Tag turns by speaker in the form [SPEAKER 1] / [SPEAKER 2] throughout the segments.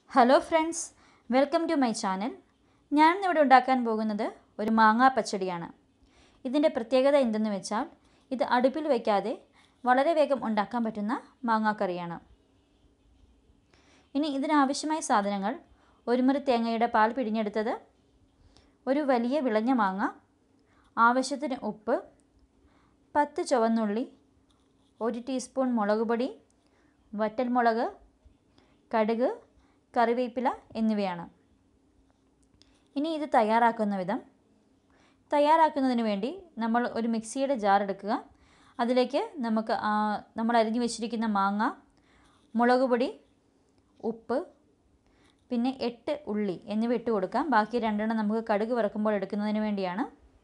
[SPEAKER 1] hello friends welcome to my channel ഞാൻ ഇവിടെ ഉണ്ടാക്കാൻ പോകുന്നത് ഒരു മാങ്ങാ പച്ചടിയാണ് ഇതിൻ്റെ പ്രത്യേകത എന്തെന്ന് വെച്ചാൽ ഇത് അടുപ്പിൽ വയ്ക്കാതെ വളരെ വേഗം ഉണ്ടാക്കാൻ പറ്റുന്ന മാങ്ങാക്കറിയാണ് ഇനി ഇതിനാവശ്യമായ സാധനങ്ങൾ ഒരു മുറി തേങ്ങയുടെ പാൽ പിഴിഞ്ഞെടുത്തത് ഒരു വലിയ വിളഞ്ഞ മാങ്ങ ആവശ്യത്തിന് ഉപ്പ് പത്ത് ചുവന്നുള്ളി ഒരു ടീസ്പൂൺ മുളക് പൊടി വറ്റൽമുളക് കടുക് കറിവേപ്പില എന്നിവയാണ് ഇനി ഇത് തയ്യാറാക്കുന്ന വിധം തയ്യാറാക്കുന്നതിന് വേണ്ടി നമ്മൾ ഒരു മിക്സിയുടെ ജാർ എടുക്കുക അതിലേക്ക് നമുക്ക് നമ്മൾ അരിഞ്ഞു വെച്ചിരിക്കുന്ന മാങ്ങ മുളക് പൊടി ഉപ്പ് പിന്നെ എട്ട് ഉള്ളി എന്നിവ ഇട്ട് കൊടുക്കാം ബാക്കി രണ്ടെണ്ണം നമുക്ക് കടുക് വറക്കുമ്പോൾ എടുക്കുന്നതിന് വേണ്ടിയാണ്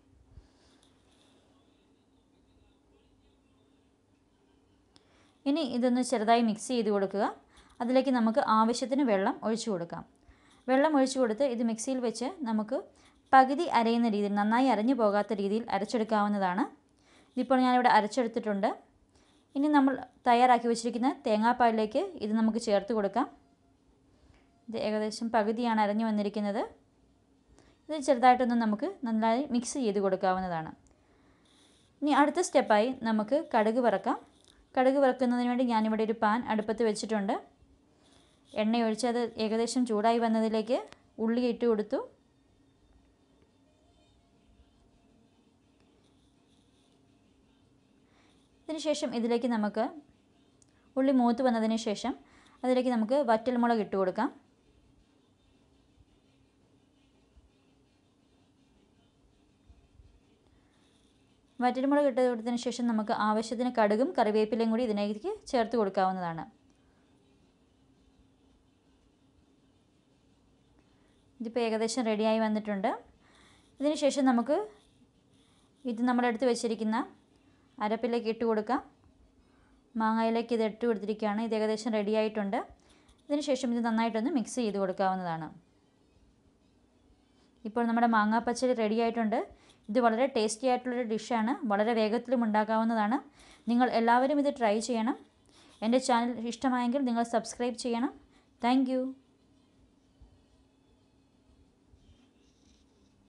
[SPEAKER 1] ഇനി ഇതൊന്ന് ചെറുതായി മിക്സ് ചെയ്ത് കൊടുക്കുക അതിലേക്ക് നമുക്ക് ആവശ്യത്തിന് വെള്ളം ഒഴിച്ചു കൊടുക്കാം വെള്ളം ഒഴിച്ചു കൊടുത്ത് ഇത് മിക്സിയിൽ വെച്ച് നമുക്ക് പകുതി അരയുന്ന രീതിയിൽ നന്നായി അരഞ്ഞു പോകാത്ത രീതിയിൽ അരച്ചെടുക്കാവുന്നതാണ് ഇതിപ്പോൾ ഞാനിവിടെ അരച്ചെടുത്തിട്ടുണ്ട് ഇനി നമ്മൾ തയ്യാറാക്കി വെച്ചിരിക്കുന്ന തേങ്ങാപ്പാലിലേക്ക് ഇത് നമുക്ക് ചേർത്ത് കൊടുക്കാം ഇത് ഏകദേശം പകുതിയാണ് അരഞ്ഞു വന്നിരിക്കുന്നത് ഇത് ചെറുതായിട്ടൊന്ന് നമുക്ക് നന്നായി മിക്സ് ചെയ്ത് കൊടുക്കാവുന്നതാണ് ഇനി അടുത്ത സ്റ്റെപ്പായി നമുക്ക് കടുക് വറക്കാം കടുക് വറുക്കുന്നതിന് വേണ്ടി ഞാനിവിടെ ഒരു പാൻ അടുപ്പത്ത് വെച്ചിട്ടുണ്ട് എണ്ണ ഒഴിച്ച് അത് ഏകദേശം ചൂടായി വന്നതിലേക്ക് ഉള്ളി ഇട്ട് കൊടുത്തു ഇതിനുശേഷം ഇതിലേക്ക് നമുക്ക് ഉള്ളി മൂത്ത് വന്നതിന് ശേഷം അതിലേക്ക് നമുക്ക് വറ്റൽമുളക് ഇട്ട് കൊടുക്കാം വറ്റൽമുളക് ഇട്ട് കൊടുത്തതിന് ശേഷം നമുക്ക് ആവശ്യത്തിന് കടുകും കറിവേപ്പിലയും കൂടി ഇതിലേക്ക് ചേർത്ത് കൊടുക്കാവുന്നതാണ് ഇതിപ്പോൾ ഏകദേശം റെഡിയായി വന്നിട്ടുണ്ട് ഇതിന് ശേഷം നമുക്ക് ഇത് നമ്മളെടുത്ത് വെച്ചിരിക്കുന്ന അരപ്പിലേക്ക് ഇട്ട് കൊടുക്കാം മാങ്ങയിലേക്ക് ഇത് ഇട്ട് കൊടുത്തിരിക്കുകയാണ് ഇത് ഏകദേശം റെഡി ആയിട്ടുണ്ട് ഇതിന് ശേഷം ഇത് നന്നായിട്ടൊന്ന് മിക്സ് ചെയ്ത് കൊടുക്കാവുന്നതാണ് ഇപ്പോൾ നമ്മുടെ മാങ്ങാ പച്ചടി റെഡി ആയിട്ടുണ്ട് ഇത് വളരെ ടേസ്റ്റി ആയിട്ടുള്ളൊരു ഡിഷാണ് വളരെ വേഗത്തിലും ഉണ്ടാക്കാവുന്നതാണ് നിങ്ങൾ എല്ലാവരും ഇത് ട്രൈ ചെയ്യണം എൻ്റെ ചാനൽ ഇഷ്ടമായെങ്കിൽ നിങ്ങൾ സബ്സ്ക്രൈബ് ചെയ്യണം താങ്ക്